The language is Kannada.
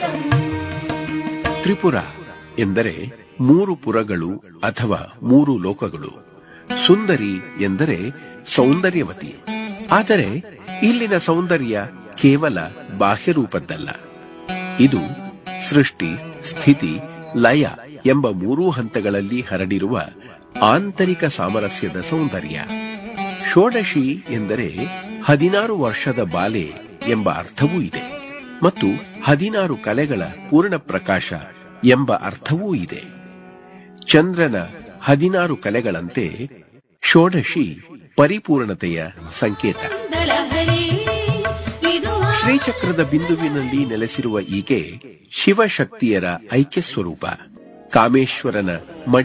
ತ್ರಿಪುರ ಎಂದರೆ ಮೂರು ಪುರಗಳು ಅಥವಾ ಮೂರು ಲೋಕಗಳು ಸುಂದರಿ ಎಂದರೆ ಸೌಂದರ್ಯವತಿ ಆದರೆ ಇಲ್ಲಿನ ಸೌಂದರ್ಯ ಕೇವಲ ಬಾಹ್ಯರೂಪದ್ದಲ್ಲ ಇದು ಸೃಷ್ಟಿ ಸ್ಥಿತಿ ಲಯ ಎಂಬ ಮೂರೂ ಹಂತಗಳಲ್ಲಿ ಹರಡಿರುವ ಆಂತರಿಕ ಸಾಮರಸ್ಯದ ಸೌಂದರ್ಯ ಷೋಡಶಿ ಎಂದರೆ ಹದಿನಾರು ವರ್ಷದ ಬಾಲೆ ಎಂಬ ಅರ್ಥವೂ ಇದೆ ಮತ್ತು ಹದಿನಾರು ಕಲೆಗಳ ಪೂರ್ಣ ಪ್ರಕಾಶ ಎಂಬ ಅರ್ಥವೂ ಇದೆ ಚಂದ್ರನ ಹದಿನಾರು ಕಲೆಗಳಂತೆ ಷೋಡಶಿ ಪರಿಪೂರ್ಣತೆಯ ಸಂಕೇತ ದಳಹರಿ ಇದು ಶ್ರೀಚಕ್ರದ ಬಿಂದುವಿನಲ್ಲಿ ನೆಲೆಸಿರುವ ಈಕೆ ಶಿವಶಕ್ತಿಯರ ಐಕ್ಯ ಸ್ವರೂಪ ಕಾಮೇಶ್ವರನ ಮಡಿ